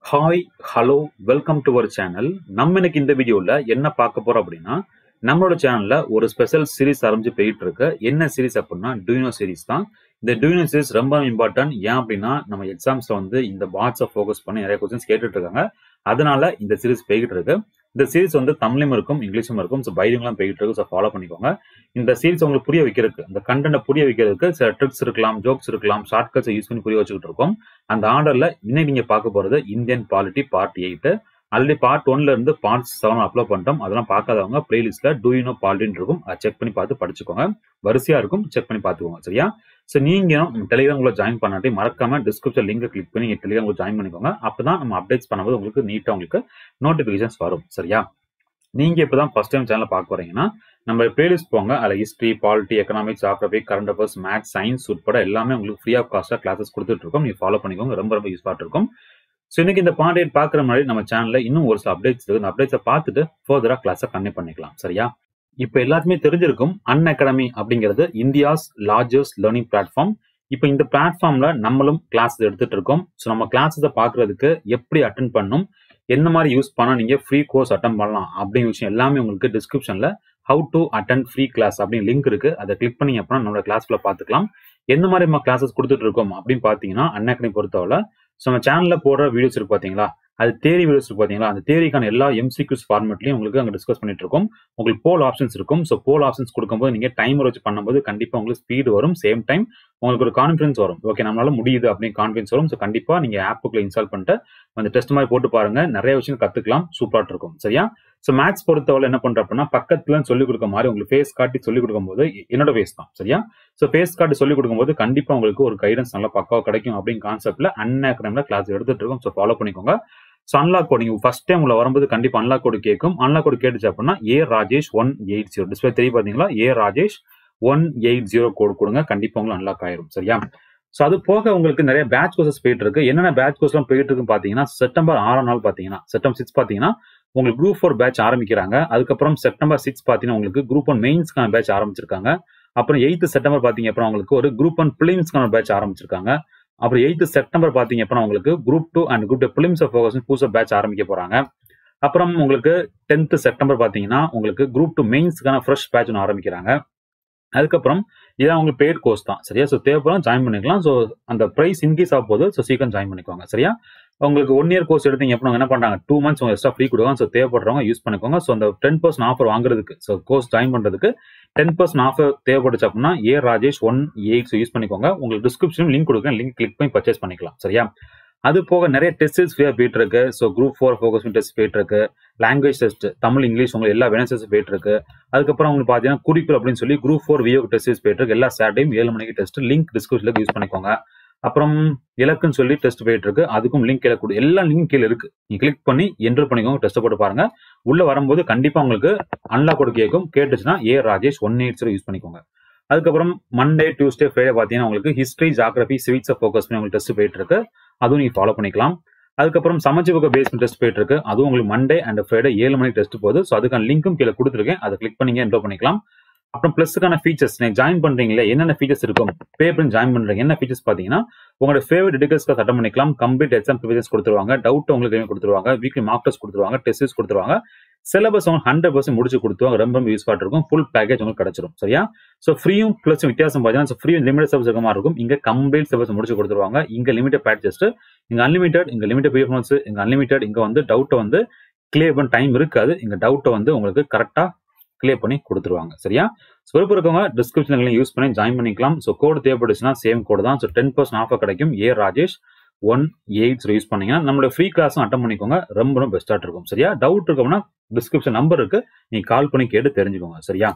hi hello welcome to our channel நம்ம இன்னைக்கு இந்த வீடியோல என்ன பார்க்க போறோம் அப்படின்னா நம்மளோட சேனல்ல ஒரு ஸ்பெஷல் சீரிஸ் ஆரம்பிச்சு போயிட்டு இருக்கு என்ன சீரிஸ் அப்படின்னா டூயினோ சீரிஸ் தான் இந்த டூயினோ சீரிஸ் ரொம்ப இம்பார்ட்டன்ட் ஏன் அப்படின்னா நம்ம எக்ஸாம்ஸ்ல வந்து இந்த பாட்ஸை ஃபோக்கஸ் பண்ணி நிறைய கொஸ்டின்ஸ் கேட்டுட்டு இருக்காங்க அதனால இந்த சீரிஸ் போய்கிட்டு இருக்கு இந்த சீரிஸ் வந்து தமிழும் இருக்கும் இங்கிலீஷும் இருக்கும் ஸோ பைலிங்லாம் போயிட்டு இருக்கு ஸோ ஃபாலோ பண்ணிக்கோங்க இந்த சீரிஸ் உங்களுக்கு புரிய வைக்கிறதுக்கு இந்த கண்டென்ட் புரிய வைக்கிறதுக்கு சில ட்ரிக்ஸ் இருக்கலாம் ஜோக்ஸ் இருக்கலாம் ஷார்ட்கட்ஸ் யூஸ் பண்ணி புரிய வச்சுக்கிட்டு இருக்கோம் அந்த ஆர்டர்ல இன்னைக்கு நீங்க பார்க்க போறது Indian polity part eight already part ஒன்ல இருந்து பார்ட் செவன் அப்லோட் பண்ணிட்டோம் அதெல்லாம் பார்க்காதவங்க பிளேலிஸ்ட்ல டூ யூ நோ பாலிட்டின்னு இருக்கும் அதை செக் பண்ணி பார்த்து படிச்சுக்கோங்க வரிசையா இருக்கும் செக் பண்ணி பார்த்துக்கோங்க சரியா ஸோ நீங்க டெலிகிராம்ல ஜாயின் பண்ணாட்டி மறக்காம டிஸ்கிரிப்ஷன் லிங்க் கிளிக் பண்ணி டெலிகிராம்ல ஜாயின் பண்ணிக்கோங்க அப்பதான் நம்ம அப்டேட்ஸ் பண்ணும்போது உங்களுக்கு நீட்டா உங்களுக்கு நோட்டிபிகேஷன்ஸ் வரும் சரியா நீங்க இப்பதான் ஃபர்ஸ்ட் டைம் சேனல் பார்க்க வரீங்கன்னா நம்ம பிளேலிஸ்ட் போங்க அதில் history polity economics geography current affairs maths science உட்பட எல்லாமே உங்களுக்கு ஃப்ரீ ஆஃப் காஸ்ட்டாக கிளாஸஸ் கொடுத்துட்டு இருக்கோம் நீங்க ஃபாலோ பண்ணிக்கோங்க ரொம்ப ரொம்ப யூஸ்ஃபாக இருக்கும் ஸோ இன்னைக்கு இந்த பாண்ட் எயிட் பார்க்குற மாதிரி நம்ம சேனல்ல இன்னும் ஒரு சில அப்டேட்ஸ் இருக்கு இந்த அப்டேட்ஸை பார்த்துட்டு ஃபர்தராக கிளாஸை கண்டினியூ பண்ணிக்கலாம் சரியா இப்போ எல்லாத்துமே தெரிஞ்சிருக்கும் அன் அகாடமி அப்படிங்கிறது இந்தியாஸ் லார்ஜஸ்ட் லேர்னிங் பிளாட்ஃபார்ம் இப்போ இந்த பிளாட்ஃபார்ம்ல நம்மளும் கிளாஸ் எடுத்துட்டு இருக்கோம் ஸோ நம்ம கிளாஸஸை பார்க்கறதுக்கு எப்படி அட்டன் பண்ணும் எந்த மாதிரி யூஸ் பண்ணா நீங்க ஃப்ரீ கோர்ஸ் அட்டன் பண்ணலாம் அப்படிங்கிற விஷயம் எல்லாமே உங்களுக்கு டிஸ்கிரிப்ஷன்ல how to attend free class அப்படின்னு லிங்க் இருக்கு அதை கிளிக் பண்ணி அப்படின்னா நம்மளோட கிளாஸ்ல பார்த்துக்கலாம் எந்த மாதிரி நம்ம கிளாஸஸ் கொடுத்துட்டு இருக்கோம் அப்படின்னு பார்த்தீங்கன்னா அன்அகாடமி பொறுத்தவரை ஸோ நம்ம சேனல்ல போடுற வீடியோஸ் இருக்கு பார்த்தீங்களா அது தேரி வீடியோஸ் இருக்கு பார்த்தீங்களா அந்த தேரிக்கான எல்லா எம்சிக்யூஸ் ஃபார்மெட்லையும் உங்களுக்கு அங்கே டிஸ்கஸ் பண்ணிட்டு இருக்கோம் உங்களுக்கு போல் ஆப்ஷன்ஸ் இருக்கும் ஸோ போல் ஆப்ஷன்ஸ் கொடுக்கும்போது நீங்க டைமர் வச்சு பண்ணும்போது கண்டிப்பாக உங்களுக்கு ஸ்பீடு வரும் சேம் டைம் உங்களுக்கு ஒரு கான்ஃபிடன்ஸ் வரும் ஓகே நம்மளால முடியுது அப்படின்னு கான்ஃபிடன்ஸ் வரும் ஸோ கண்டிப்பா நீங்க ஆப்புக்குள்ள இன்ஸ்டால் பண்ணிட்டு அந்த டெஸ்ட் மாதிரி போட்டு பாருங்க நிறைய விஷயம் கத்துக்கலாம் சூப்பரா இருக்கும் சரியா ஸோ மேத்ஸ் பொறுத்தவரை என்ன பண்ற அப்படின்னா பக்கத்துல சொல்லிக் கொடுக்க மாதிரி உங்களுக்கு ஃபேஸ் காட்டி சொல்லிக் கொடுக்கும்போது என்னோட ஃபேஸ் தான் சரியா ஸோ ஃபேஸ் காட்டி சொல்லிக் கொடுக்கும்போது கண்டிப்பா உங்களுக்கு ஒரு கைடன்ஸ் நல்லா பக்காவா கிடைக்கும் அப்படின்னு கான்செப்ட்ல அன்அகாடமில கிளாஸ் எடுத்துட்டு இருக்கோம் ஸோ ஃபாலோ பண்ணிக்கோங்க ஸோ அன்லாக் கோட் நீங்கள் ஃபர்ஸ்ட் டைம் உள்ள வரும்போது கண்டிப்பாக அன்லாக் கோடு கேட்கும் அன்லாக் கோடு கேட்டுச்சு அப்படின்னா A Rajesh one eight zero display தெரிய பார்த்தீங்களா A Rajesh one eight zero code கொடுங்க கண்டிப்பாக உங்களுக்கு அன்லாக் ஆயிரும் சரியா ஸோ அது போக உங்களுக்கு நிறைய பேட்ச் கோர்சஸ் போயிட்டு இருக்கு என்னென்ன பேட்ச் கோர்ஸ்லாம் போயிட்டு இருக்குன்னு பார்த்தீங்கன்னா செப்டம்பர் ஆறாம் நாள் பார்த்தீங்கன்னா செப்டம்பர் சிக்ஸ் பார்த்தீங்கன்னா உங்களுக்கு குரூப் ஃபோர் பேட்ச் ஆரம்பிக்கிறாங்க அதுக்கப்புறம் செப்டம்பர் சிக்ஸ் பார்த்தீங்கன்னா உங்களுக்கு குரூப் ஒன் மெயின்ஸ்க்கான பேட்ச் ஆரம்பிச்சிருக்காங்க அப்புறம் எயித்து செப்டம்பர் பார்த்தீங்க அப்புறம் உங்களுக்கு ஒரு குரூப் ஒன் பிலிம்ஸ்க்கான பேட்ச் ஆரம்பிச்சிருக்காங்க அப்புறம் எயித்து செப்டம்பர் பார்த்தீங்க அப்படின்னா உங்களுக்கு group two and group two prelims focus புதுசாக பேட்ச் ஆரம்பிக்க போறாங்க அப்புறம் உங்களுக்கு டென்த்து செப்டம்பர் பார்த்தீங்கன்னா உங்களுக்கு குரூப் டூ மெயின்ஸ்க்கான ஃப்ரெஷ் பேட்ச் ஒன்று ஆரம்பிக்கிறாங்க அதுக்கப்புறம் இதான் உங்களுக்கு பெய்ட் கோர்ஸ் தான் சரியா ஸோ தேவைப்படும் ஜாயின் பண்ணிக்கலாம் ஸோ அந்த ப்ரைஸ் இன்க்ரீஸ் ஆக போது ஸோ சீக்கிரம் ஜாயின் பண்ணிக்கோங்க சரியா உங்களுக்கு ஒன் இயர் கோர்ஸ் எடுத்தீங்க அப்படின்னா என்ன பண்ணுறாங்க டூ மந்த்ஸ் உங்க எக்ஸ்ட்ரா ஃப்ரீ கொடுவாங்க ஸோ தேவைப்படுறவங்க யூஸ் பண்ணிக்கோங்க ஸோ அந்த டென் பர்சன்ட் ஆஃபர் வாங்குறதுக்கு ஸோ கோர்ஸ் ஜாயின் பண்ணுறதுக்கு டென் பர்சன்ட் ஆஃபர் தேவைப்படுச்சு அப்படின்னா A Rajesh one eight use பண்ணிக்கோங்க உங்களுக்கு டிஸ்கிரிப்ஷன் லிங்க் கொடுக்க லிங்க் கிளிக் பண்ணி பர்ச்சேஸ் பண்ணிக்கலாம் சரியா அது போக நிறைய டெஸ்ட் ஃப்ரீயாக போயிட்டு இருக்கு so group four focus test போயிட்டு இருக்கு லாங்குவேஜ் டெஸ்ட் தமிழ் இங்கிலீஷ் உங்களுக்கு எல்லா வெனசஸ் போயிட்டு இருக்கு அதுக்கப்புறம் உங்களுக்கு பார்த்தீங்கன்னா குறிப்பில் அப்படின்னு சொல்லி குரூப் ஃபோர் வியோ டெஸ்ட் போயிட்டு இருக்கு எல்லா சாட்டர்டையும் ஏழு மணிக்கு டெஸ்ட் லிங்க் டிஸ்கிரிப்ஷனில் யூஸ் பண்ணிக்கோங்க அப்புறம் இலக்குன்னு சொல்லி டெஸ்ட் போயிட்டு இருக்கு அதுக்கும் லிங்க் கீழே கொடு எல்லா லிங்க் கீழே இருக்கு நீங்க கிளிக் பண்ணி என்டர் பண்ணிக்கோங்க டெஸ்ட் போட்டு பாருங்க உள்ள வரும்போது கண்டிப்பா உங்களுக்கு அன்லாக் கோடு கேட்கும் கேட்டுச்சுன்னா A Rajesh one eight use பண்ணிக்கோங்க அதுக்கப்புறம் மண்டே டியூஸ்டே ஃப்ரைடே பார்த்தீங்கன்னா உங்களுக்கு ஹிஸ்ட்ரி ஜாகிரபி சிவிக்ஸை ஃபோக்கஸ் பண்ணி உங்களுக்கு டெஸ்ட் போயிட்டு இருக்கு அதுவும் நீங்க ஃபாலோ பண்ணிக்கலாம் அதுக்கப்புறம் சமச்சி புக்க பேஸ் டெஸ்ட் போயிட்டு இருக்கு அதுவும் உங்களுக்கு மண்டே அண்ட் ஃப்ரைடே ஏழு மணிக்கு டெஸ்ட் போகுது ஸோ அதுக்கான லிங்க்கும் கீழே கொடுத்துருக்கேன் அதை கிளிக் பண்ணி என்டர் பண்ணிக்கலாம் அப்புறம் பிளஸுக்கான ஃபீச்சர்ஸ் நீங்க ஜாயின் பண்றீங்களே என்னென்ன ஃபீச்சர்ஸ் இருக்கும் பே பண்ணி ஜாயின் பண்றீங்க என்ன ஃபீச்சர்ஸ் பாத்தீங்கன்னா உங்களோட ஃபேவரட் டிடெக்ஸ்க்கு அட்டன் பண்ணிக்கலாம் கம்ப்ளீட் எக்ஸாம் ப்ரிவியஸ் கொடுத்துருவாங்க டவுட் உங்களுக்கு கொடுத்துருவாங்க வீக்லி மார்க் டெஸ்ட் கொடுத்துருவாங்க டெஸ்ட் கொடுத்துருவாங்க சிலபஸ் அவங்க ஹண்ட்ரட் பர்சன்ட் முடிச்சு கொடுத்துருவாங்க ரொம்ப ரொம்ப யூஸ் இருக்கும் ஃபுல் பேக்கேஜ் உங்களுக்கு கிடைச்சிரும் சரியா ஸோ ஃப்ரீயும் ப்ளஸ் வித்தியாசம் பார்த்தீங்கன்னா ஃப்ரீ லிமிடெட் சர்வீஸ் இருக்க மாதிரி இருக்கும் இங்க கம்ப்ளீட் சிலபஸ் முடிச்சு கொடுத்துருவாங்க இங்க லிமிடெட் பேட் ஜஸ்ட் இங்க அன்லிமிடெட் இங்க லிமிடெட் பர்ஃபார்மன்ஸ் இங்க அன்லிமிடெட் இங்க வந்து டவுட்டை வந்து கிளியர் பண்ண டைம் இருக்காது இங்க டவுட்டை வந்து உங்களுக்கு கரெக்டா கிளியர் பண்ணி கொடுத்துருவாங்க சரியா ஸோ விருப்பம் இருக்கவங்க டிஸ்கிரிப்ஷன்ல யூஸ் பண்ணி ஜாயின் பண்ணிக்கலாம் ஸோ கோடு தேவைப்படுச்சுன்னா சேம் கோடு தான் ஸோ டென் பர்சன்ட் ஆஃபர் கிடைக்கும் A Rajesh one eight use பண்ணீங்கன்னா நம்மளோட ஃப்ரீ கிளாஸும் அட்டன் பண்ணிக்கோங்க ரொம்ப ரொம்ப பெஸ்ட்டாக இருக்கும் சரியா டவுட் இருக்கோம்னா டிஸ்கிரிப்ஷன் நம்பர் இருக்கு நீங்க கால் பண்ணி கேட்டு தெரிஞ்சுக்கோங்க சரியா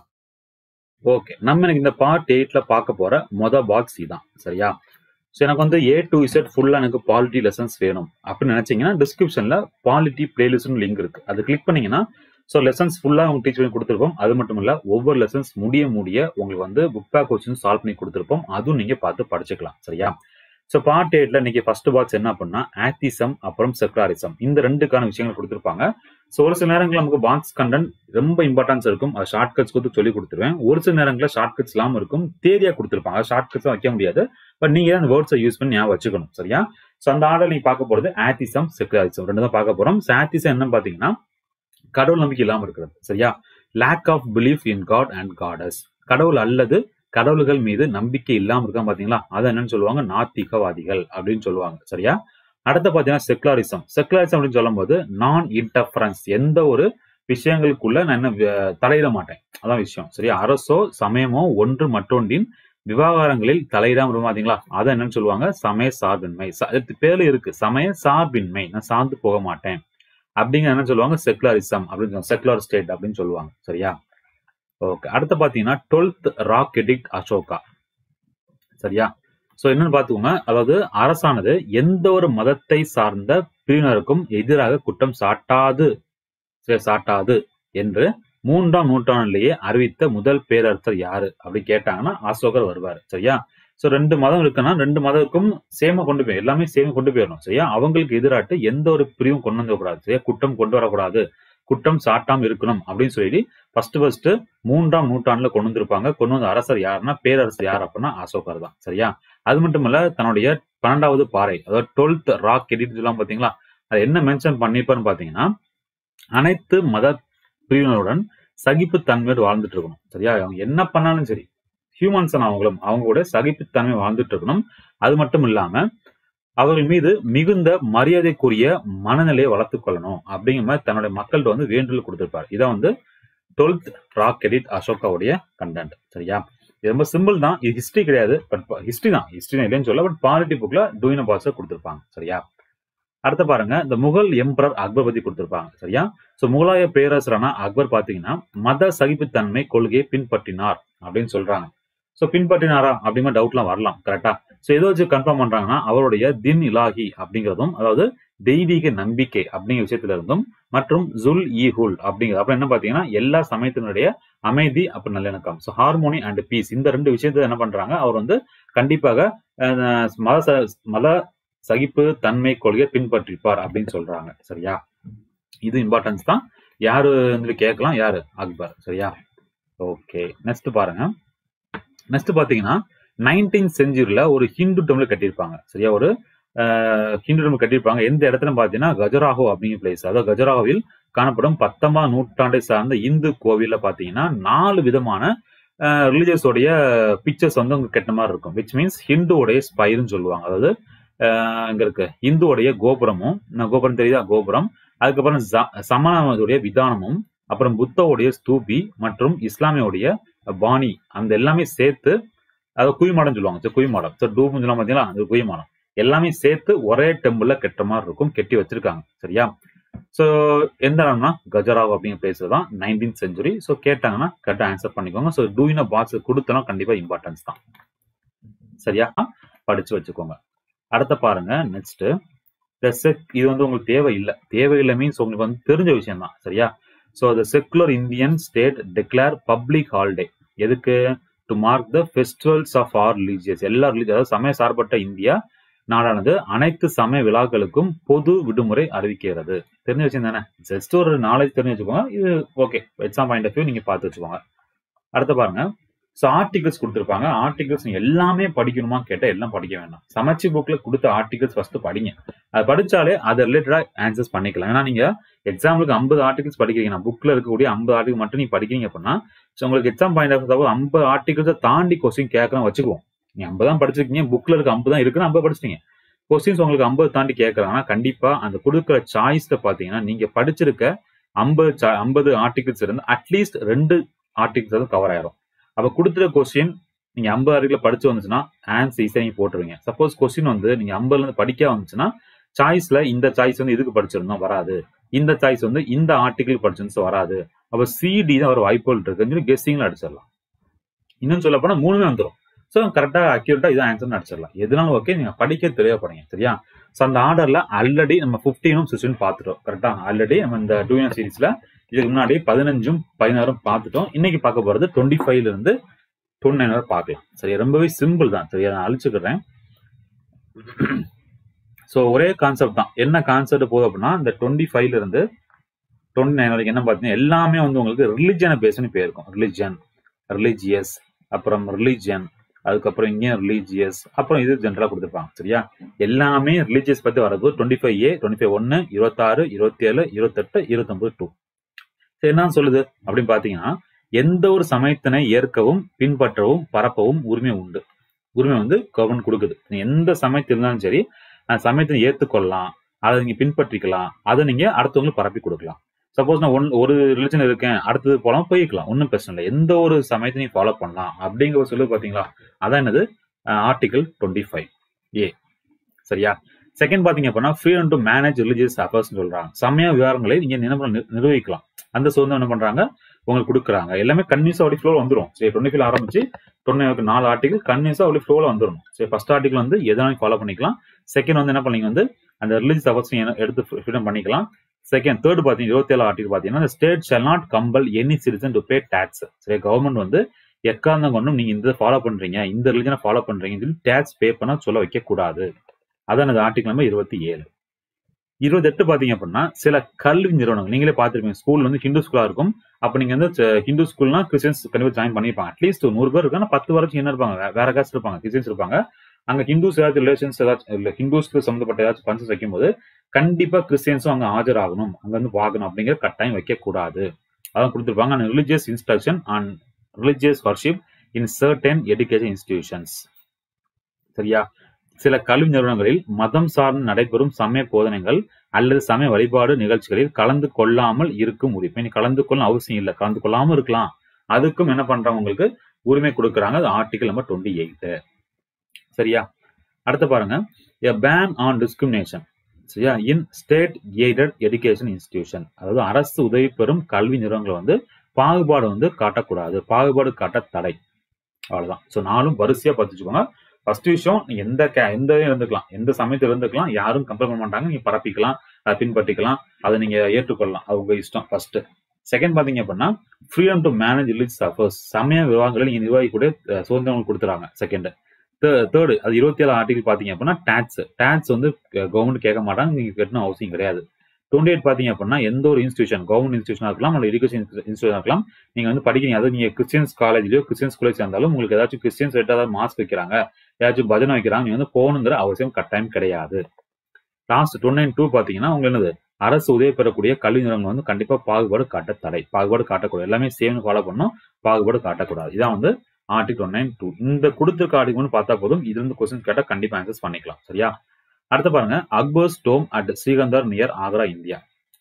ஓகே நம்ம எனக்கு இந்த பார்ட் எயிட்ல பார்க்க போற மொதல் பாக்ஸ் தான் சரியா ஸோ எனக்கு வந்து ஏ டு இசட் ஃபுல்லாக எனக்கு பாலிட்டி லெசன்ஸ் வேணும் அப்படின்னு நினைச்சீங்கன்னா டிஸ்கிரிப்ஷன்ல பாலிட்டி பிளேலிஸ்ட்னு லிங்க் இருக்கு அது கிளிக் பண்ணீங்கன்னா ஸோ லெசன்ஸ் ஃபுல்லாக உங்களுக்கு டீச் பண்ணி கொடுத்துருப்போம் அது மட்டும் இல்ல ஒவ்வொரு லெசன்ஸ் முடிய முடிய உங்களுக்கு வந்து புக் பேக் கொஸ்டின் சால்வ் பண்ணி கொடுத்துருப்போம் அதுவும் நீங்க பார்த்து படிச்சுக்கலாம் சரியா ஸோ பார்ட் எயிட்ல இன்னைக்கு ஃபர்ஸ்ட் பாக்ஸ் என்ன பண்ணா ஆக்டிசம் அப்புறம் செக்ராரிசம் இந்த ரெண்டுக்கான விஷயங்கள் கொடுத்துருப்பாங்க ஸோ ஒரு சில நேரங்களில் நமக்கு பாக்ஸ் கண்டென்ட் ரொம்ப இம்பார்ட்டன்ஸ் இருக்கும் அது ஷார்ட் கட்ஸ் கொடுத்து சொல்லி கொடுத்துருவேன் ஒரு சில நேரங்களில் ஷார்ட் கட்ஸ் இல்லாமல் இருக்கும் தேரியா கொடுத்துருப்பாங்க ஷார்ட் கட்ஸ் வைக்க முடியாது பட் நீங்க அந்த வேர்ட்ஸை யூஸ் பண்ணி ஞாபகம் வச்சுக்கணும் சரியா ஸோ அந்த ஆர்டர் நீங்க பார்க்க போறது ஆத்திசம் செக்குலரிசம் ரெண்டு தான் பார்க்க போறோம் ஆத்திசம் என்னன்னு பாத்தீங்கன்னா கடவுள் நம்பிக்கை இல்லாம இருக்கிறது சரியா lack of belief in god and gods கடவுள் அல்லது கடவுள்கள் மீது நம்பிக்கை இல்லாம இருக்கா பாத்தீங்களா அதை என்னன்னு சொல்லுவாங்க நாத்திகவாதிகள் அப்படின்னு சொல்லுவாங்க சரியா அடுத்து பாத்தீங்கன்னா செக்குலரிசம் செக்குலரிசம் அப்படின்னு சொல்லும்போது நான் இன்டர்ஃபரன்ஸ் எந்த ஒரு விஷயங்களுக்குள்ள நான் என்ன வி- தலையிட மாட்டேன் அதான் விஷயம் சரியா அரசோ சமயமோ ஒன்று மற்றொன்றின் விவகாரங்களில் தலையிடாம இருக்கும் பாத்தீங்களா அதை என்னன்னு சொல்லுவாங்க சமய சார்பின்மை ச- அதுக்கு பேர்ல இருக்கு சமய சார்பின்மை நான் சார்ந்து போக மாட்டேன் அப்படிங்கிற என்ன சொல்லுவாங்க செக்குலரிசம் அப்படின்னு செக்குலர் ஸ்டேட் அப்படின்னு சொல்லுவாங்க சரியா ஓகே அடுத்து பாத்தீங்கன்னா டுவெல்த் ராக் எடிக்ட் அசோகா சரியா சோ என்னன்னு பாத்துக்கோங்க அதாவது அரசானது எந்த ஒரு மதத்தை சார்ந்த பிரிவினருக்கும் எதிராக குற்றம் சாட்டாது சரி, சாட்டாது என்று மூன்றாம் நூற்றாண்டிலேயே அறிவித்த முதல் பேரரசர் யாரு அப்படி கேட்டாங்கன்னா அசோகர் வருவார் சரியா சோ ரெண்டு மதம் இருக்குன்னா ரெண்டு மதத்துக்கும் சேம கொண்டு போய் எல்லாமே சேம கொண்டு போயிடணும் சரியா அவங்களுக்கு எதிராட்டு எந்த ஒரு பிரிவும் கொண்டு வந்துடக்கூடாது சரியா குற்றம் கொண்டு வரக்கூடாது குற்றம் சாட்டாம இருக்கணும் அப்படின்னு சொல்லி ஃபர்ஸ்ட் ஃபர்ஸ்ட் மூன்றாம் நூற்றாண்டுல கொண்டு வந்திருப்பாங்க கொண்டு வந்த அரசர் யாருன்னா பேரரசர் யார் அப்படின்னா அசோகர் தான் சரியா அது மட்டும் இல்ல தன்னுடைய பன்னெண்டாவது பாறை அதாவது டுவெல்த் ராக் எடிட் சொல்லலாம் பாத்தீங்களா அது என்ன மென்ஷன் பண்ணிருப்பான்னு பாத்தீங்கன்னா அனைத்து மத பிரிவினருடன் சகிப்புத்தன்மையோடு வாழ்ந்துட்டு இருக்கணும் சரியா அவங்க என்ன பண்ணாலும் சரி ஹியூமன்ஸ் அவங்களும் அவங்க கூட சகிப்புத்தன்மை வாழ்ந்துட்டு இருக்கணும் அது மட்டும் இல்லாம அவர்கள் மீது மிகுந்த மரியாதைக்குரிய மனநிலையை வளர்த்துக் கொள்ளணும் அப்படிங்கிற மாதிரி தன்னுடைய மக்கள்கிட்ட வந்து வேண்டுதல் கொடுத்திருப்பார் இதான் வந்து டுவெல்த் ராக் எடிட் அசோகாவுடைய கண்டென்ட் சரியா இது ரொம்ப சிம்பிள் தான் இது ஹிஸ்டரி கிடையாது பட் ஹிஸ்டரி தான் ஹிஸ்டரி இல்லைன்னு சொல்ல பட் பாலிட்டி புக்ல டூயின பாக்ஸ் கொடுத்திருப்பாங்க சரியா அடுத்து பாருங்க இந்த முகல் எம்பரர் அக்பர் பத்தி கொடுத்திருப்பாங்க சரியா சோ முகலாய பேரரசரான அக்பர் பாத்தீங்கன்னா மத சகிப்புத்தன்மை கொள்கையை பின்பற்றினார் அப்படின்னு சொல்றாங்க சோ பின்பற்றினாரா அப்படிங்கிற டவுட்லாம் வரலாம் கரெக்டா சோ எதை வச்சு கன்ஃபார்ம் பண்றாங்கன்னா அவருடைய தின் இலாஹி அப்படிங்கிறதும் அதாவது தெய்வீக நம்பிக்கை அப்படிங்கிற விஷயத்துல இருந்தும் மற்றும் ஜுல் இ ஹுல் அப்படிங்கிறது அப்புறம் என்ன பாத்தீங்கன்னா எல்லா சமயத்தினுடைய அமைதி அப்புறம் நல்லிணக்கம் ஸோ ஹார்மோனி அண்ட் பீஸ் இந்த ரெண்டு விஷயத்த என்ன பண்றாங்க அவர் வந்து கண்டிப்பாக அஹ், மத ச- மத சகிப்பு தன்மை கொள்கையை பின்பற்றிப்பார் அப்படின்னு சொல்றாங்க சரியா இது இம்பார்ட்டன்ஸ் தான் யாரு வந்து கேட்கலாம் யாரு அக்பர் சரியா ஓகே நெக்ஸ்ட் பாருங்க நெக்ஸ்ட் பாத்தீங்கன்னா நைன்டீன் செஞ்சுரியில ஒரு ஹிந்து டெம்பிள் கட்டியிருப்பாங்க சரியா ஒரு அஹ், ஹிந்து டெம்பிள் கட்டியிருப்பாங்க எந்த இடத்துல பாத்தீங்கன்னா கஜராஹோ அப்படிங்கிற பிளேஸ் அதாவது கஜராஹோவில் காணப்படும் பத்தொன்பதாம் நூற்றாண்டை சார்ந்த இந்து கோவில்ல பாத்தீங்கன்னா நாலு விதமான ரிலீஜியஸோடைய பிக்சர்ஸ் வந்து உங்களுக்கு கெட்ட மாதிரி இருக்கும் விச் மீன்ஸ் ஹிந்துவோடைய ஸ்பைர்னு சொல்லுவாங்க அதாவது அஹ், இங்க இருக்கு இந்துவோடைய கோபுரமும் நான் கோபுரம் தெரியுதா கோபுரம் அதுக்கப்புறம் ச- சமணனுடைய விதானமும் அப்புறம் புத்தவுடைய ஸ்தூபி மற்றும் இஸ்லாமியோடைய பாணி அந்த எல்லாமே சேர்த்து அதை குவிமாடம் சொல்லுவாங்க சரி, குவிமாடம் ஸோ டூப்னு சொல்லலாம் பார்த்தீங்களா அது குவிமாடம் எல்லாமே சேர்த்து ஒரே டெம்பிள்ல கெட்ட மாதிரி இருக்கும் கெட்டி வச்சிருக்காங்க சரியா ஸோ எந்த இடம்னா கஜராவ் அப்படிங்கிற பிளேஸ் தான் நைன்டீன் செஞ்சுரி ஸோ கேட்டாங்கன்னா கரெக்டாக ஆன்சர் பண்ணிக்கோங்க ஸோ டூயின பாக்ஸ் கொடுத்தனா கண்டிப்பா இம்பார்ட்டன்ஸ் தான் சரியா படிச்சு வச்சுக்கோங்க அடுத்த பாருங்க நெக்ஸ்ட் இது வந்து உங்களுக்கு தேவை இல்லை தேவையில்லை மீன்ஸ் உங்களுக்கு வந்து தெரிஞ்ச விஷயம் தான் சரியா so the secular Indian state declare public holiday எதுக்கு to mark the festivals of our religious எல்லா ரிலீஜியஸ் அதாவது சமய சார்பட்ட இந்தியா நாடானது அனைத்து சமய விழாக்களுக்கும் பொது விடுமுறை அறிவிக்கிறது தெரிஞ்ச விஷயம் தானே ஜஸ்ட் ஒரு நாலேஜ் தெரிஞ்சு வச்சுக்கோங்க இது okay exam point of view நீங்க பார்த்து வச்சுக்கோங்க அடுத்து பாருங்க ஸோ ஆர்டிகல்ஸ் கொடுத்துருப்பாங்க ஆர்டிகல்ஸ் எல்லாமே படிக்கணுமா கேட்டால் எல்லாம் படிக்க வேண்டாம் சமச்சி புக்ல கொடுத்த ஆர்டிகல்ஸ் ஃபர்ஸ்ட் படிங்க அது படிச்சாலே அதை ரிலேட்டடா ஆன்சர்ஸ் பண்ணிக்கலாம் ஏன்னா நீங்க எக்ஸாம்பிளுக்கு ஐம்பது ஆர்டிகல்ஸ் படிக்கிறீங்க புக்ல இருக்கக்கூடிய ஐம்பது ஆர்டிகல் மட்டும் நீங்க படிக்கிறீங்க அப்படின்னா ஸோ உங்களுக்கு எக்ஸாம் பாயிண்ட் ஆஃப் சப்போஸ் ஐம்பது ஆர்டிகல்ஸை தாண்டி கொஸ்டின் கேட்கலாம் வச்சுக்குவோம் நீங்க ஐம்பது தான் படிச்சிருக்கீங்க புக்ல இருக்க ஐம்பது தான் இருக்குன்னு ஐம்பது படிச்சிட்டீங்க கொஸ்டின்ஸ் உங்களுக்கு ஐம்பது தாண்டி கேட்கறாங்கன்னா கண்டிப்பா அந்த கொடுக்குற சாய்ஸ்ல பாத்தீங்கன்னா நீங்க படிச்சிருக்க ஐம்பது ஐம்பது ஆர்டிகல்ஸ் இருந்து அட்லீஸ்ட் ரெண்டு ஆர்டிகல்ஸ் வந்து கவர் ஆயிரும் அப்ப கொடுத்துற கொஸ்டின் நீங்க ஐம்பது ஆர்டிகல் படிச்சு வந்துச்சுன்னா ஆன்சர் ஈஸியா நீங்க போட்டுருவீங்க சப்போஸ் கொஸ்டின் வந்து நீங்க ஐம்பதுல இருந்து படிக்க வந்துச்சுன்னா சாய்ஸ்ல இந்த சாய்ஸ் வந்து இதுக்கு படிச்சிருந்தோம் வராது இந்த சாய்ஸ் வந்து இந்த ஆர்டிகிள் படிச்சிருந்துச்சு வராது அப்ப சிடி தான் ஒரு வாய்ப்புகள் இருக்குன்னு சொல்லி கெஸ்டிங்ல அடிச்சிடலாம் இன்னும் சொல்ல போனா மூணுமே வந்துடும் ஸோ கரெக்டாக அக்யூரேட்டா இதான் ஆன்சர் அடிச்சிடலாம் எதுனாலும் ஓகே நீங்க படிக்க தெரியப்படுங்க சரியா ஸோ அந்த ஆர்டர்ல ஆல்ரெடி நம்ம ஃபிஃப்டீனும் சிக்ஸ்டீன் பார்த்துட்டோம் கரெக்டா ஆல்ரெடி நம்ம இந்த டூயன் சீரீஸ்ல இதுக்கு முன்னாடி பதினஞ்சும் பதினாறும் பார்த்துட்டோம் இன்னைக்கு பார்க்க போறது டுவெண்ட்டி ஃபைவ்ல இருந்து டுவெண்ட்டி நைன் வரை பார்க்கலாம் சரியா ரொம்பவே சிம்பிள் தான் சரியா நான் அழிச்சுக்கிறேன் ஸோ ஒரே கான்செப்ட் தான் என்ன கான்செப்ட் போகுது அப்படின்னா இந்த டுவெண்ட்டி ஃபைவ்ல இருந்து டுவெண்ட்டி நைன் வரைக்கும் என்ன பார்த்தீங்கன்னா எல்லாமே வந்து உங்களுக்கு ரிலிஜனை பேஸ் பண்ணி போயிருக்கும் ரிலிஜன் ரிலிஜியஸ் அப்புறம் ரிலிஜன் அதுக்கப்புறம் இங்கே ரிலீஜியஸ் அப்புறம் இது ஜென்ரலா கொடுத்துருப்பாங்க சரியா எல்லாமே ரிலீஜியஸ் பத்தி வரது twenty five A twenty five ஒன்னு இருபத்தாறு இருபத்தி ஏழு இருபத்தெட்டு இருபத்தொன்பது டூ சரி என்ன சொல்லுது அப்படின்னு பாத்தீங்கன்னா எந்த ஒரு சமயத்தினை ஏற்கவும் பின்பற்றவும் பரப்பவும் உரிமை உண்டு உரிமை வந்து கவர்மெண்ட் கொடுக்குது நீ எந்த சமயத்தில் இருந்தாலும் சரி அந்த சமயத்தை ஏத்துக்கொள்ளலாம் அதை நீங்க பின்பற்றிக்கலாம் அதை நீங்க அடுத்தவங்களுக்கு பரப்பி கொடுக்கலாம் சப்போஸ் நான் ஒன் ஒரு ரிலிஜன் இருக்கேன் அடுத்தது போலாம் போய்க்கலாம் ஒன்றும் பிரச்சனை இல்லை எந்த ஒரு சமயத்தை நீ ஃபாலோ பண்ணலாம் அப்படிங்கிற ஒரு சொல்லு பாத்தீங்களா அதான் என்னது ஆர்டிகல் டுவெண்ட்டி ஃபைவ் ஏ சரியா செகண்ட் பாத்தீங்க அப்படின்னா freedom to manage religious affairs சொல்றாங்க சமய விவகாரங்களை நீங்க நினைவு நிர்வகிக்கலாம் அந்த சுதந்திரம் என்ன பண்றாங்க உங்களுக்கு கொடுக்குறாங்க எல்லாமே கன்வியூஸா அப்படி ஃப்ளோ வந்துடும் சரி டுவெண்ட்டி ஃபைவ் ஆரம்பிச்சு டுவெண்ட்டி நாலு ஆர்டிகல் கன்வியூஸா அப்படி ஃப்ளோல வந்துடும் சரி ஃபர்ஸ்ட் ஆர்டிகல் வந்து எதனாலும் ஃபாலோ பண்ணிக்கலாம் செகண்ட் வந்து என்ன பண்ணீங்க வந்து அந்த ரிலீஜியஸ் அஃபேர்ஸ் எடுத்து ஃப்ரீடம் பண்ணிக்கலாம் செகண்ட் தேர்ட் பாத்தீங்க இருபத்தி ஏழு ஆர்டிகல் பாத்தீங்கன்னா state shall not compel any citizen to pay tax சரி கவர்மெண்ட் வந்து எக்காந்தம் கொண்டும் நீங்க இந்த ஃபாலோ பண்றீங்க இந்த ரிலிஜனை ஃபாலோ பண்றீங்கன்னு சொல்லி டேக்ஸ் பே பண்ண சொல்ல வைக்க கூடாது அதான் அந்த ஆர்டிகல் நம்பர் இருபத்தி ஏழு இருபத்தெட்டு பாத்தீங்க அப்படின்னா சில கல்வி நிறுவனங்கள் நீங்களே பார்த்துருப்பீங்க ஸ்கூல் வந்து ஹிந்து ஸ்கூலா இருக்கும் அப்ப நீங்க வந்து ச- ஹிந்து ஸ்கூல்னா கிறிஸ்டியன்ஸ் கண்டிப்பா ஜாயின் பண்ணிருப்பாங்க அட்லீஸ்ட் நூறு பேர் இருக்காங்க பத்து வரைக்கும் என்ன இருப்பாங்க வே- வேற காசு இருப்பாங்க கிறிஸ்டியன்ஸ் இருப்பாங்க அங்க ஹிந்துஸ் ஏதாச்சும் ரிலேஷன்ஸ் ஏதாச்சும் இல்ல ஹிந்துஸ்க்கு சம்மந்தப்பட்ட ஏதாச்சும் பஞ்சஸ் வைக்கும் போது கண்டிப்பா கிறிஸ்டியன்ஸும் அங்க ஆஜராகணும் அங்க வந்து பார்க்கணும் அப்படிங்கிற கட்டாயம் வைக்க கூடாது அதான் கொடுத்துருப்பாங்க and religious instruction and religious worship in certain education institutions சரியா சில கல்வி நிறுவனங்களில் மதம் சார்ந்து நடைபெறும் சமய போதனைகள் அல்லது சமய வழிபாடு நிகழ்ச்சிகளில் கலந்து கொள்ளாமல் இருக்கும் உரிமை நீ கலந்து கொள்ள அவசியம் இல்லை கலந்து கொள்ளாம இருக்கலாம் அதுக்கும் என்ன பண்றாங்க உங்களுக்கு உரிமை கொடுக்கறாங்க அது ஆர்டிகல் நம்பர் டுவெண்ட்டி எயிட் சரியா அடுத்து பாருங்க a ban on discrimination சரியா in state aided education institution அதாவது அரசு உதவி பெறும் கல்வி நிறுவனங்களை வந்து பாகுபாடு வந்து காட்டக்கூடாது பாகுபாடு காட்ட தடை அவ்வளவுதான் ஸோ நாலும் வரிசையா பார்த்து வச்சுக்கோங்க ஃபர்ஸ்ட் விஷயம் நீங்க எந்த கே- எந்த இதுலயும் இருந்துக்கலாம் எந்த சமயத்துல இருந்துக்கலாம் யாரும் கம்பேர் பண்ண மாட்டாங்க நீங்க பரப்பிக்கலாம் அதை பின்பற்றிக்கலாம் அதை நீங்க ஏற்றுக்கொள்ளலாம் அது உங்க இஷ்டம் ஃபர்ஸ்ட் செகண்ட் பாத்தீங்க அப்படின்னா freedom to manage religious affairs சமய விவகாரங்களை நீங்க நிர்வகிக்கூடிய அஹ், சுதந்திரம் கொடுத்துறாங்க செகண்ட் தேர்டு அது இருபத்தி ஏழு ஆர்டிகல் பாத்தீங்க அப்படின்னா டாக்ஸ் டாக்ஸ் வந்து கவர்மெண்ட் கேட்க மாட்டாங்க நீங்க கட்டணும் அவசியம் கிடையாது டுவெண்ட்டி எயிட் பாத்தீங்க அப்படின்னா எந்த ஒரு இன்ஸ்டியூஷன் கவர்மெண்ட் இன்ஸ்டியூஷனா இருக்கலாம் அல்ல எஜுகேஷன் இன்ஸ்டியூஷன் இருக்கலாம் நீங்க வந்து படிக்கிறீங்க அதாவது நீங்க கிறிஸ்டியன்ஸ் காலேஜ்லயோ கிறிஸ்டியன்ஸ் ஸ்கூலேஜ் சேர்ந்தாலும் உங்களுக்கு ஏதாச்சும் கிறிஸ்டியன்ஸ் ஏதாவது மாஸ்க் வைக்கிறாங்க ஏதாச்சும் பஜனை வைக்கிறாங்க நீங்க வந்து போகணுங்கிற அவசியம் கட்டாயம் கிடையாது லாஸ்ட் டுவெண்ட்டி நைன் டூ பாத்தீங்கன்னா உங்களுக்கு என்னது அரசு உதவி பெறக்கூடிய கல்வி நிறுவனங்கள் வந்து கண்டிப்பா பாகுபாடு காட்ட தடை பாகுபாடு காட்டக்கூடாது எல்லாமே சேம் ஃபாலோ பண்ணணும் பாகுபாடு காட்டக்கூடாது இதான் வந்து ஆர்டிகல் ஒன் நைன் டூ இந்த கொடுத்துருக்க ஆர்டிகல் பார்த்தா போதும் இது இருந்து கொஸ்டின் கேட்டா கண்டிப்பா ஆன்சர்ஸ் பண்ணிக்கலாம் சரியா அடுத்து பாருங்க அக்பர் ஸ்டோம் at Sikandra near Agra India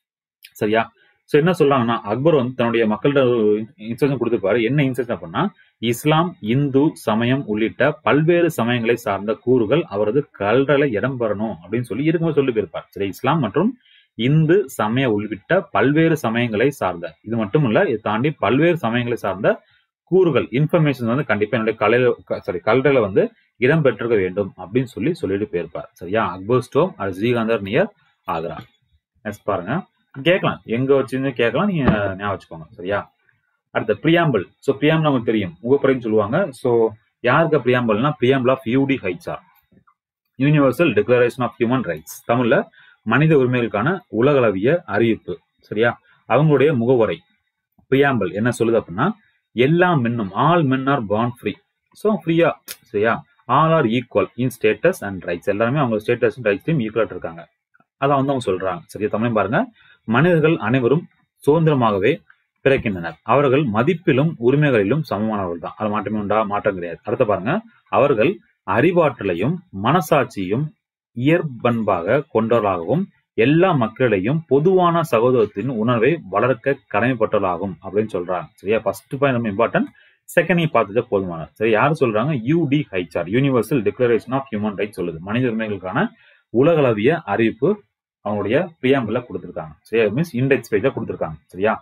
சரியா சோ என்ன சொல்றாங்கன்னா அக்பர் வந்து தன்னுடைய மக்கள்கிட்ட இன்ஸ்ட்ரக்ஷன் கொடுத்துருப்பாரு என்ன இன்ஸ்ட்ரக்ஷன் அப்படின்னா இஸ்லாம் இந்து சமயம் உள்ளிட்ட பல்வேறு சமயங்களை சார்ந்த கூறுகள் அவரது கல்றல இடம் பெறணும் அப்படின்னு சொல்லி இருக்கும்போது சொல்லி போயிருப்பார் சரி இஸ்லாம் மற்றும் இந்து சமய உள்ளிட்ட பல்வேறு சமயங்களை சார்ந்த இது மட்டும் இல்ல இதை தாண்டி பல்வேறு சமயங்களை சார்ந்த கூறுகள் இன்ஃபர்மேஷன் வந்து கண்டிப்பா என்னுடைய கலையில சாரி கல்றல வந்து இடம் பெற்றிருக்க வேண்டும் அப்படின்னு சொல்லி சொல்லிட்டு போயிருப்பார் சரியா அக்பர் ஸ்டோம் அது ஸ்ரீகாந்தர் நியர் ஆக்ரா நெக்ஸ்ட் பாருங்க கேட்கலாம் எங்க வச்சிருந்து கேட்கலாம் நீங்க ஞாபகம் வச்சுக்கோங்க சரியா அடுத்த பிரியாம்பிள் ஸோ பிரியாம்பிள் நமக்கு தெரியும் முகப்புறைன்னு சொல்லுவாங்க ஸோ யாருக்கு பிரியாம்பிள்னா preamble of UD HR universal declaration of human rights தமிழ்ல மனித உரிமைகளுக்கான உலகளவிய அறிவிப்பு சரியா அவங்களுடைய முகவுரை பிரியாம்பிள் என்ன சொல்லுது அப்படின்னா எல்லா மென்னும் all men are born free so ஃப்ரீயா சரியா all are equal in status and rights எல்லாருமே அவங்க ஸ்டேட்டஸ் ரைட்ஸ்லையும் ஈக்குவலாக இருக்காங்க அதான் வந்து அவங்க சொல்றாங்க சரியா தமிழையும் பாருங்க மனிதர்கள் அனைவரும் சுதந்திரமாகவே பிறக்கின்றனர் அவர்கள் மதிப்பிலும் உரிமைகளிலும் சமமானவர்கள் தான் அது மாற்றமே உண்டா மாற்றம் கிடையாது அடுத்த பாருங்க அவர்கள் அறிவாற்றலையும் மனசாட்சியும் இயற்பண்பாக கொண்டவர்களாகவும் எல்லா மக்களிடையும் பொதுவான சகோதரத்தின் உணர்வை வளர்க்க கடமைப்பட்டவர்களாகும் அப்படின்னு சொல்றாங்க சரியா ஃபர்ஸ்ட் பாயிண்ட் ரொம்ப இம்பார்ட்டன்ட் செகண்ட் நீ பார்த்துட்டு போதுமான சரி யார் சொல்றாங்க UD HR universal declaration of human rights சொல்லுது மனித உரிமைகளுக்கான உலகளவிய அறிவிப்பு அவங்களுடைய பிரியாம்பிள் கொடுத்துருக்காங்க சரியா மீன்ஸ் இண்டெக்ஸ் பேஜா கொடுத்துருக்காங்க சரியா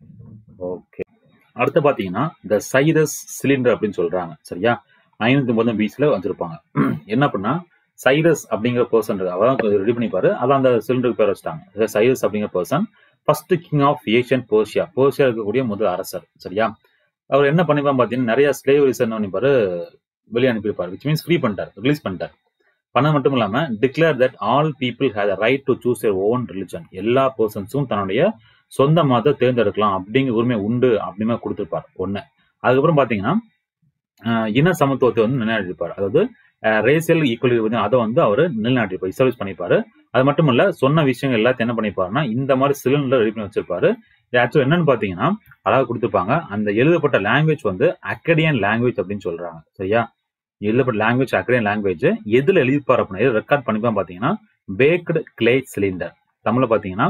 ஓகே அடுத்து பாத்தீங்கன்னா இந்த சைரஸ் சிலிண்டர் அப்படின்னு சொல்றாங்க சரியா ஐநூத்தி ஒன்பது பீஸ்ல வச்சிருப்பாங்க என்ன பண்ணா சைரஸ் அப்படிங்கிற பர்சன் அதான் ரெடி பண்ணிப்பாரு அதான் அந்த சிலிண்டருக்கு பேர் வச்சிட்டாங்க சைரஸ் அப்படிங்கிற person first king of Asian Persia Persia இருக்கக்கூடிய முதல் அரசர் சரியா அவர் என்ன பண்ணிப்பாரு பாத்தீங்கன்னா நிறைய ஸ்லேவரிஸ் என்ன பண்ணிப்பாரு வெளியே அனுப்பியிருப்பாரு விச் மீன்ஸ் ஃப்ரீ பண்ணிட்டார் ரிலீஸ் பண்ணிட்டார் பண்ணது மட்டும் இல்லாம declare that all people have right to choose your own religion எல்லா பர்சன்ஸும் தன்னுடைய சொந்த மதத்தை தேர்ந்தெடுக்கலாம் அப்படிங்கிற உரிமை உண்டு அப்படின்னு கொடுத்துருப்பார் ஒண்ணு அதுக்கப்புறம் பாத்தீங்கன்னா அஹ், இன சமத்துவத்தை வந்து நிலைநாட்டிருப்பார் அதாவது ரேசியல் ஈக்குவலி வந்து அதை வந்து அவர் நிலைநாட்டிருப்பார் எஸ்டாப்ளிஷ் பண்ணிப்பாரு அது மட்டும் இல்ல சொன்ன விஷயங்கள் எல்லாத்தையும் என்ன பண்ணிப்பாருன்னா இந்த மாதிரி சிலிண்டர் ரெடி பண்ணி வச்சிருப்பாரு இது ஆக்சுவல் என்னன்னு பாத்தீங்கன்னா அழகா கொடுத்துருப்பாங்க அந்த எழுதப்பட்ட லாங்குவேஜ் வந்து அக்கடியன் லாங்குவேஜ் அப்படின்னு சொல்றாங்க சரியா எழுதப்பட்ட லாங்குவேஜ் அக்கடியன் லாங்குவேஜ் எதுல எழுதிப்பார் அப்படின்னா ரெக்கார்ட் பண்ணிப்பான் பாத்தீங்கன்னா பேக்டு கிளே சிலிண்டர் தமிழ்ல பாத்தீங்கன்னா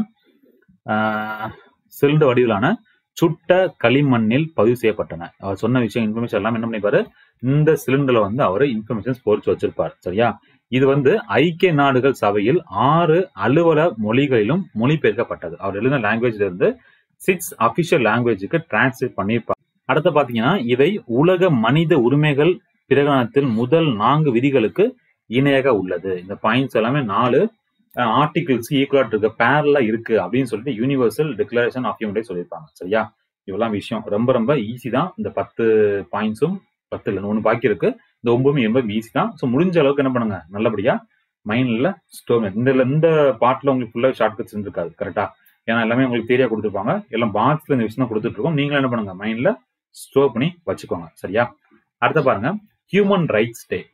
சிலிண்டர் வடிவிலான சுட்ட களிமண்ணில் பதிவு செய்யப்பட்டன அவர் சொன்ன விஷயம் இன்ஃபர்மேஷன் எல்லாம் என்ன பண்ணிப்பாரு இந்த சிலிண்டர்ல வந்து அவர் இன்ஃபர்மேஷன் பொறிச்சு வச்சிருப்பார் சரியா இது வந்து ஐக்கிய நாடுகள் சபையில் ஆறு அலுவல மொழிகளிலும் மொழிபெயர்க்கப்பட்டது அவர் எழுதின லாங்குவேஜ்ல இருந்து சிக்ஸ் அபிஷியல் லாங்குவேஜுக்கு டிரான்ஸ்லேட் பண்ணியிருப்பார் அடுத்து பாத்தீங்கன்னா இவை உலக மனித உரிமைகள் பிரகடனத்தில் முதல் நான்கு விதிகளுக்கு இணையாக உள்ளது இந்த பாயிண்ட்ஸ் எல்லாமே நாலு ஆர்டிகிள்ஸ் ஈக்குவலா இருக்கு பேரலா இருக்கு அப்படின்னு சொல்லிட்டு யூனிவர்சல் டிக்ளரேஷன் ஆஃப் ஹியூமன் சொல்லியிருப்பாங்க சரியா இவ்வளவு விஷயம் ரொம்ப ரொம்ப ஈஸி தான் இந்த பத்து பாயிண்ட்ஸும் பத்து இல்லை ஒன்று பாக்கி இருக்கு இந்த ஒன்பதுமே ரொம்ப ஈஸி தான் ஸோ முடிஞ்ச அளவுக்கு என்ன பண்ணுங்க நல்லபடியா மைண்ட்ல ஸ்டோர் இந்த இந்த பாட்டில் உங்களுக்கு ஃபுல்லாக ஷார்ட் கட்ஸ் இருக்காது கரெக்டா ஏன்னா எல்லாமே உங்களுக்கு தேரியா கொடுத்துருப்பாங்க எல்லாம் பாக்ஸ்ல இந்த விஷயம் கொடுத்துட்டு இருக்கோம் நீங்களும் என்ன பண்ணுங்க மைண்ட்ல ஸ்டோர் பண்ணி வச்சுக்கோங்க சரியா அடுத்த பாருங்க ஹியூமன் ரைட்ஸ் டே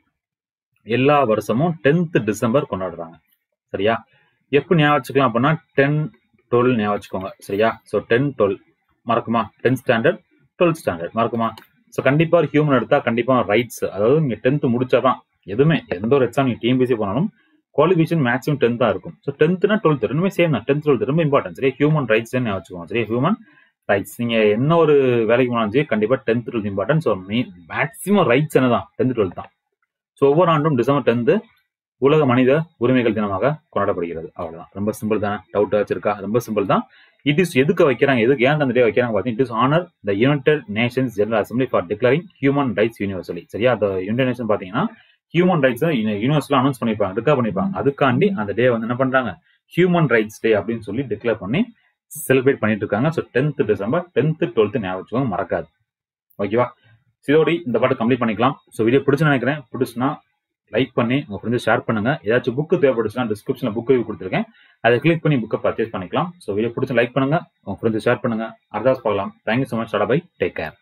எல்லா வருஷமும் டென்த் டிசம்பர் கொண்டாடுறாங்க சரியா எப்போ ஞாபகம் வச்சுக்கலாம் அப்படின்னா டென் டுவெல் ஞாபகம் வச்சுக்கோங்க சரியா ஸோ டென் டுவெல் மறக்குமா டென்த் ஸ்டாண்டர்ட் டுவெல்த் ஸ்டாண்டர்ட் மறக்குமா ஸோ கண்டிப்பா ஒரு ஹியூமன் எடுத்தா கண்டிப்பா ரைட்ஸ் அதாவது நீங்க டென்த் முடிச்சாதான் எதுவுமே எந்த ஒரு எக்ஸாம் நீங்க டிஎம்பிசி போனாலும் குவாலிஃபிகேஷன் மேக்ஸிமம் டென்த் தான் இருக்கும் ஸோ டென்த்னா டுவெல்த் ரெண்டுமே சேம் தான் டென்த் டுவெல்த் ரொம்ப இம்பார்ட்டன்ட் சரியா ஹியூமன் ரைட்ஸ் வச்சுக்கோங்க சரியா ஹியூமன் ரைட்ஸ் நீங்க என்ன ஒரு வேலைக்கு போனாலும் சரி கண்டிப்பா tenth twelfth important so maximum rights என்ன தான் டென்த் டுவெல்த் தான் ஸோ ஒவ்வொரு ஆண்டும் டிசம்பர் டென்த் உலக மனித உரிமைகள் தினமாக கொண்டாடப்படுகிறது அவ்வளவுதான் ரொம்ப சிம்பிள் தானே டவுட் வச்சிருக்கா ரொம்ப சிம்பிள் தான் இட் இஸ் எதுக்கு வைக்கிறாங்க எதுக்கு ஏன் அந்த டே வைக்கிறாங்க பார்த்தீங்கன்னா it is honour the United Nations General Assembly for declaring human rights universally சரியா அந்த யுனைடெட் நேஷன் பார்த்தீங்கன்னா ஹியூமன் ரைட்ஸ் யூனிவர்சல் அனௌன்ஸ் பண்ணிருப்பாங்க டிக்ளேர் பண்ணிருப்பாங்க அதுக்காண்டி அந்த டே வந்து என்ன பண்றாங்க ஹியூமன் ரைட்ஸ் டே அப்படின்னு சொல்லி டிக்ளேர் பண்ணி செலிப்ரேட் பண்ணிட்டு இருக்காங்க so tenth December tenth twelfth ஞாபகம் வச்சுக்கோங்க மறக்காது ஓகேவா இதோடி இந்த பாட்டு கம்ப்ளீட் பண்ணிக்கலாம் ஸோ வீடியோ பிடிச்சு நினைக்கிறேன் பிடிச்சுன்னா லைக் பண்ணி உங்க ஃப்ரெண்ட்ஸ் ஷேர் பண்ணுங்க ஏதாச்சும் புக்கு தேவைப்படுச்சுன்னா டிஸ்கிரிப்ஷன்ல புக் கொடுத்துருக்கேன் அதை கிளிக் பண்ணி புக்கை பர்ச்சேஸ் பண்ணிக்கலாம் ஸோ வீடியோ பிடிச்சி லைக் பண்ணுங்க உங்க ஃப்ரெண்ட்ஸ் ஷேர் பண்ணுங்க அர்தாஸ் பார்க்கலாம் thank you so much tata bye take care